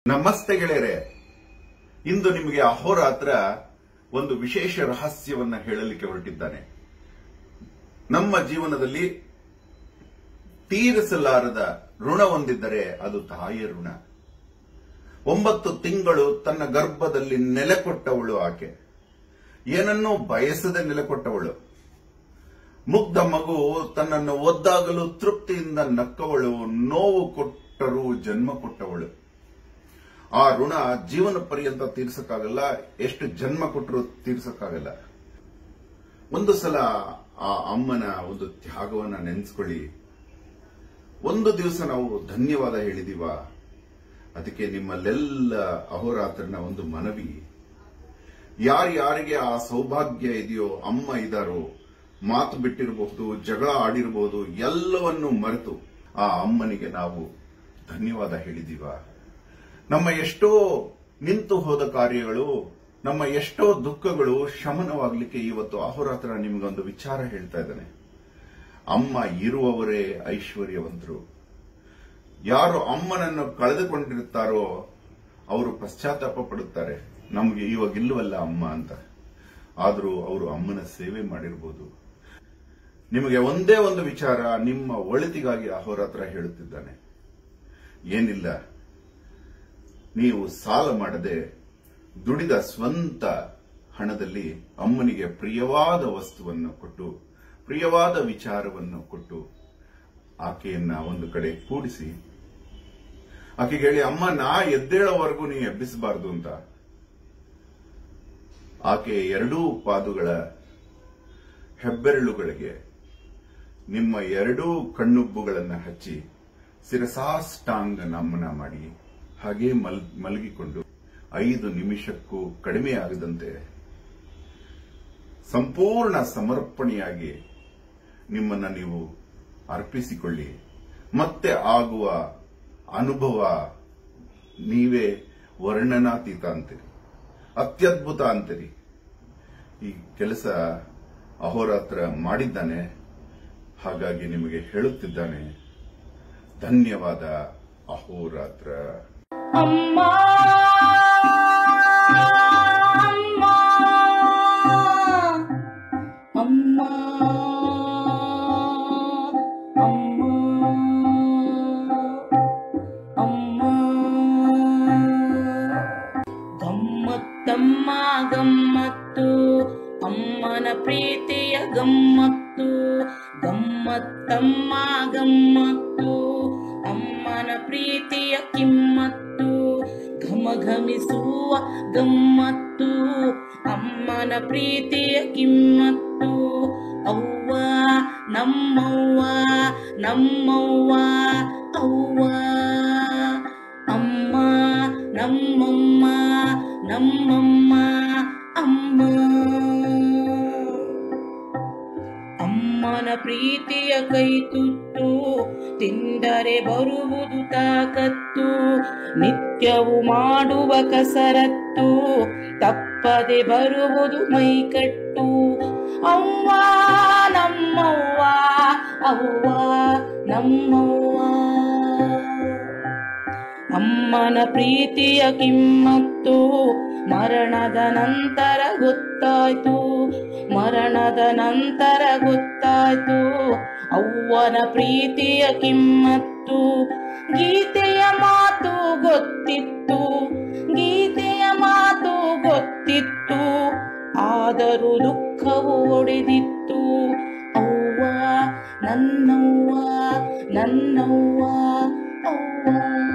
ನಮಸ್ತೆ ಗೆಳೆಯರೆ ಇಂದು ನಿಮಗೆ ಅಹೋರಾತ್ರ ಒಂದು ವಿಶೇಷ ರಹಸ್ಯವನ್ನ ಹೇಳಲಿಕ್ಕೆ ಹೊರಟಿದ್ದಾನೆ ನಮ್ಮ ಜೀವನದಲ್ಲಿ ತೀರಿಸಲಾರದ ಋಣ ಹೊಂದಿದ್ದರೆ ಅದು ತಾಯಿಯ ಋಣ ಒಂಬತ್ತು ತಿಂಗಳು ತನ್ನ ಗರ್ಭದಲ್ಲಿ ನೆಲೆಕೊಟ್ಟವಳು ಆಕೆ ಏನನ್ನೂ ಬಯಸದೆ ನೆಲೆಕೊಟ್ಟವಳು ಮುಗ್ಧ ಮಗು ತನ್ನನ್ನು ಒದ್ದಾಗಲು ತೃಪ್ತಿಯಿಂದ ನಕ್ಕವಳು ನೋವು ಕೊಟ್ಟರೂ ಜನ್ಮ ಕೊಟ್ಟವಳು ಆ ಋಣ ಜೀವನ ಪರ್ಯಂತ ತೀರ್ಸಕ್ಕಾಗಲ್ಲ ಎಷ್ಟು ಜನ್ಮ ಕೊಟ್ಟರು ತೀರ್ಸಕ್ಕಾಗಲ್ಲ ಒಂದು ಸಲ ಆ ಅಮ್ಮನ ಒಂದು ತ್ಯಾಗವನ್ನ ನೆನೆಸ್ಕೊಳ್ಳಿ ಒಂದು ದಿವಸ ನಾವು ಧನ್ಯವಾದ ಹೇಳಿದೀವ ಅದಕ್ಕೆ ನಿಮ್ಮಲ್ಲೆಲ್ಲ ಅಹೋರಾತ್ರನ ಒಂದು ಮನವಿ ಯಾರ್ಯಾರಿಗೆ ಆ ಸೌಭಾಗ್ಯ ಇದೆಯೋ ಅಮ್ಮ ಇದ್ದಾರೋ ಮಾತು ಬಿಟ್ಟಿರಬಹುದು ಜಗಳ ಆಡಿರಬಹುದು ಎಲ್ಲವನ್ನೂ ಮರೆತು ಆ ಅಮ್ಮನಿಗೆ ನಾವು ಧನ್ಯವಾದ ಹೇಳಿದೀವ ನಮ್ಮ ಎಷ್ಟೋ ನಿಂತು ಹೋದ ಕಾರ್ಯಗಳು ನಮ್ಮ ಎಷ್ಟೋ ದುಃಖಗಳು ಶಮನವಾಗಲಿಕ್ಕೆ ಇವತ್ತು ಅಹೋರಾತ್ರ ನಿಮಗೊಂದು ವಿಚಾರ ಹೇಳ್ತಾ ಇದ್ದಾನೆ ಅಮ್ಮ ಇರುವವರೇ ಐಶ್ವರ್ಯವಂತರು ಯಾರು ಅಮ್ಮನನ್ನು ಕಳೆದುಕೊಂಡಿರುತ್ತಾರೋ ಅವರು ಪಶ್ಚಾತ್ತಾಪ ಪಡುತ್ತಾರೆ ನಮಗೆ ಇವಾಗ ಇಲ್ಲವಲ್ಲ ಅಮ್ಮ ಅಂತ ಆದರೂ ಅವರು ಅಮ್ಮನ ಸೇವೆ ಮಾಡಿರಬಹುದು ನಿಮಗೆ ಒಂದೇ ಒಂದು ವಿಚಾರ ನಿಮ್ಮ ಒಳಿತಿಗಾಗಿ ಅಹೋರಾತ್ರ ಹೇಳುತ್ತಿದ್ದಾನೆ ಏನಿಲ್ಲ ನೀವು ಸಾಲ ಮಾಡದೆ ದುಡಿದ ಸ್ವಂತ ಹಣದಲ್ಲಿ ಅಮ್ಮನಿಗೆ ಪ್ರಿಯವಾದ ವಸ್ತುವನ್ನು ಕೊಟ್ಟು ಪ್ರಿಯವಾದ ವಿಚಾರವನ್ನು ಕೊಟ್ಟು ಆಕೆಯನ್ನ ಒಂದು ಕಡೆ ಕೂಡಿಸಿ ಆಕೆಗೆ ಹೇಳಿ ಅಮ್ಮ ನಾ ಎದ್ದೇಳೋವರೆಗೂ ನೀ ಎಬ್ಬಿಸಬಾರದು ಅಂತ ಆಕೆ ಎರಡೂ ಪಾದುಗಳ ಹೆಬ್ಬೆರಳುಗಳಿಗೆ ನಿಮ್ಮ ಎರಡೂ ಕಣ್ಣುಬ್ಬುಗಳನ್ನು ಹಚ್ಚಿ ಶಿರಸಾಷ್ಟಾಂಗ ನಮನ ಮಾಡಿ ಹಾಗೇ ಮಲ್ ಮಲಗಿಕೊಂಡು ಐದು ನಿಮಿಷಕ್ಕೂ ಕಡಿಮೆ ಆಗದಂತೆ ಸಂಪೂರ್ಣ ಸಮರ್ಪಣೆಯಾಗಿ ನಿಮ್ಮನ್ನ ನೀವು ಅರ್ಪಿಸಿಕೊಳ್ಳಿ ಮತ್ತೆ ಆಗುವ ಅನುಭವ ನೀವೇ ವರ್ಣನಾತೀತ ಅಂತೀರಿ ಅತ್ಯದ್ಭುತ ಅಂತೀರಿ ಈ ಕೆಲಸ ಅಹೋರಾತ್ರ ಮಾಡಿದ್ದಾನೆ ಹಾಗಾಗಿ ನಿಮಗೆ ಹೇಳುತ್ತಿದ್ದಾನೆ ಧನ್ಯವಾದ ಅಹೋರಾತ್ರ ಅಮ್ಮ ಅಮ್ಮ ಅಮ್ಮ ಅಮ್ಮ ಅಮ್ಮ ಗಮ್ಮತ್ತಮ್ಮ ಗಮ್ಮತ್ತು ಅಮ್ಮನ ಪ್ರೀತಿಯ ಗಮ್ಮತ್ತು ಗಮ್ಮತ್ತಮ್ಮ ಗಮ್ಮತ್ತು ಅಮ್ಮನ ಪ್ರೀತಿಯ ಕಿಮ್ಮತ್ತು ಘಮಘಮಿಸುವ ಗಮ್ಮತ್ತು ಅಮ್ಮನ ಪ್ರೀತಿಯ ಕಿಮ್ಮತ್ತು ಅವ್ವ ನಮ್ಮವ್ವ ನಮ್ಮವ್ವ ಅವ್ವ ಅಮ್ಮ ನಮ್ಮಮ್ಮ ನಮ್ಮಮ್ಮ ಅಮ್ಮ ಅಮ್ಮನ ಪ್ರೀತಿಯ ಕೈ ತುತ್ತು ತಿಂದರೆ ಬರುವುದು ತಾಕತ್ತು ನಿತ್ಯವು ಮಾಡುವ ಕಸರತ್ತು ತಪ್ಪದೆ ಬರುವುದು ಮೈಕಟ್ಟು ಅವ್ವ ನಮ್ಮವ್ವ ಅವ್ವ ನಮ್ಮವ್ವ ಅಮ್ಮನ ಪ್ರೀತಿಯ ಕಿಮ್ಮತ್ತು ಮರಣದ ನಂತರ ಗೊತ್ತಾಯ್ತು ಮರಣದ ನಂತರ ಗೊತ್ತಾಯ್ತು ಅವ್ವನ ಪ್ರೀತಿಯ ಕಿಮ್ಮತ್ತು ಗೀತೆಯ ಮಾತು ಗೊತ್ತಿತ್ತು ಗೀತೆಯ ಮಾತು ಗೊತ್ತಿತ್ತು ಆದರೂ ದುಃಖವು ಒಡೆದಿತ್ತು ಅವ್ವ ನನ್ನವ್ವ ನನ್ನವ್ವ ಅವ್ವ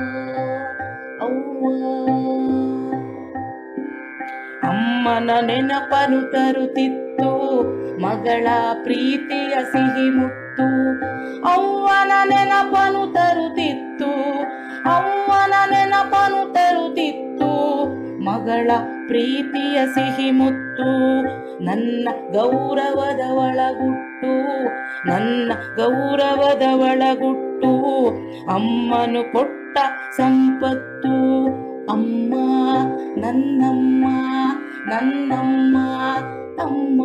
ಅವ್ವ ಅಮ್ಮನ ನೆನಪನು ತರುತ್ತಿತ್ತು ಮಗಳ ಪ್ರೀತಿಯ ಸಿಹಿ ಮುತ್ತು ಅವ್ವನ ನೆನಪನು ತರುತ್ತಿತ್ತು ಅವ್ವನ ನೆನಪನು ತರುತ್ತಿತ್ತು ಮಗಳ ಪ್ರೀತಿಯ ಸಿಹಿ ಮುತ್ತು ನನ್ನ ಗೌರವದ ಒಳಗುಟ್ಟು ನನ್ನ ಗೌರವದ ಒಳಗುಟ್ಟು ಅಮ್ಮನು ಕೊಟ್ಟ ಸಂಪತ್ತು ಅಮ್ಮ ನನ್ನಮ್ಮ ನನ್ನಮ್ಮ ಅಮ್ಮ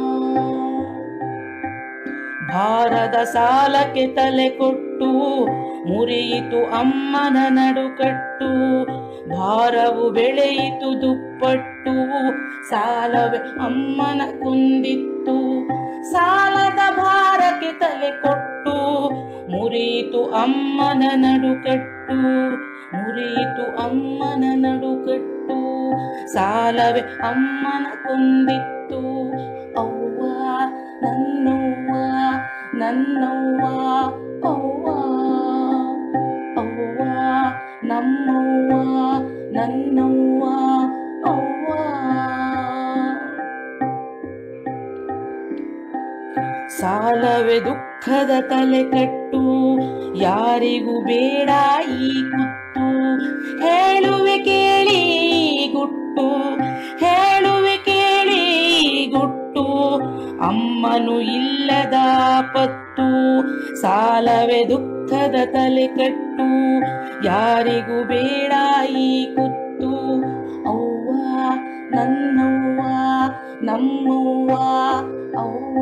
ಭಾರದ ಸಾಲಕ್ಕೆ ತಲೆ ಕೊಟ್ಟು ಮುರಿಯಿತು ಅಮ್ಮನ ನಡುಕಟ್ಟು ಭಾರವು ಬೆಳೆಯಿತು ದುಪ್ಪಟ್ಟು ಸಾಲವೇ ಅಮ್ಮನ ಕುಂದಿತ್ತು ಸಾಲದ ಭಾರಕ್ಕೆ ತಲೆ ಕೊಟ್ಟು ಮುರಿಯಿತು ಅಮ್ಮನ ನಡುಕಟ್ಟು ಮುರಿಯಿತು ಅಮ್ಮನ ನಡುಕಟ್ಟು ಸಾಲವೇ ಅಮ್ಮನ ಕೊಂದಿತ್ತು ಅವ್ವ ನನ್ನವ್ವ ನನ್ನವ್ವ ಅವ್ವ ಅವ್ವ ನಮ್ಮವ್ವ ನನ್ನವ್ವ ಅವ್ವ ಸಾಲವೇ ದುಃಖದ ತಲೆ ಕಟ್ಟು ಯಾರಿಗೂ ಬೇಡ ಈ ಕುತ್ತು ಹೇಳುವೆ ಕೇಳಿ ಗುಟ್ಟು ಹೇಳುವೆ ಕೇಳಿ ಗುಟ್ಟು ಅಮ್ಮನು ಇಲ್ಲದ ಪತ್ತು ಸಾಲವೇ ದುಃಖದ ತಲೆ ಕಟ್ಟು ಯಾರಿಗೂ ಬೇಡ ಈ ಕುತ್ತು ಅವ್ವ ನನ್ನವ್ವ ನಮ್ಮವ್ವ ಅವ್ವ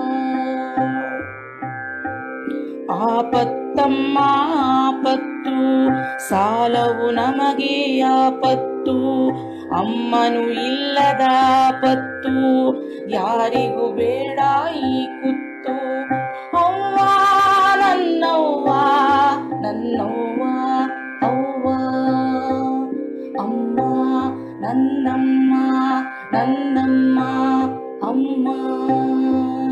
ಆಪತ್ತಮ್ಮ ಆಪತ್ತು ಸಾಲವು ನಮಗೆ ಆಪತ್ತು ಅಮ್ಮನು ಇಲ್ಲದ ಪತ್ತು ಯಾರಿಗೂ ಬೇಡ ಈ ಕುತ್ತು ಅವ್ವ ನನ್ನವ್ವ ನನ್ನವ್ವ ಅವ್ವ ಅಮ್ಮ ನನ್ನಮ್ಮ ನನ್ನಮ್ಮ ಅಮ್ಮ